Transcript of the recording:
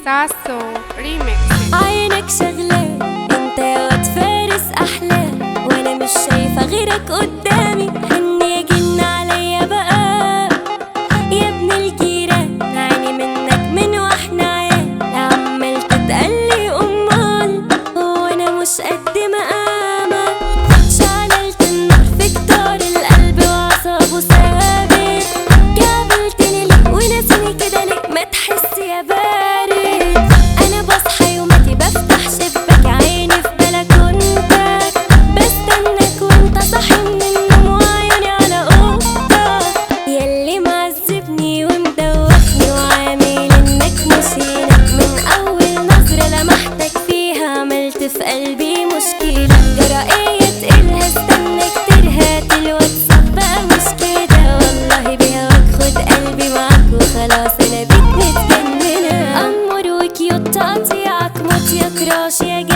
تاسو ريميكس عينك شغلة انت يا واد فارس احلى وانا مش شايفة غيرك قدامي حن يا جن عليا بقى يا ابن الجيران عيني منك من واحنا عيال عمال تتقلي امال هو انا مش قد مقامك شعللت النار في كتار القلب وعصابه ثابت قابلتني ليه وناسيني كده ليه ما تحس يا بارد انا بصحى يوماتي بفتح شباك عيني في بلكونتك بستناك وانت صاحي من النوم وعيوني على اوضتك ياللي معذبني ومدوخني وعامل انك مش هنا من اول نظرة لمحتك فيها عملت في قلبي مشكلة جرائية تقلها استنى كتير هات الواتساب بقى مش كده والله بهواك خد قلبي معاك وخلاص انا بيك متجننة امور وكيوت تقطيعك موت يا كراش يا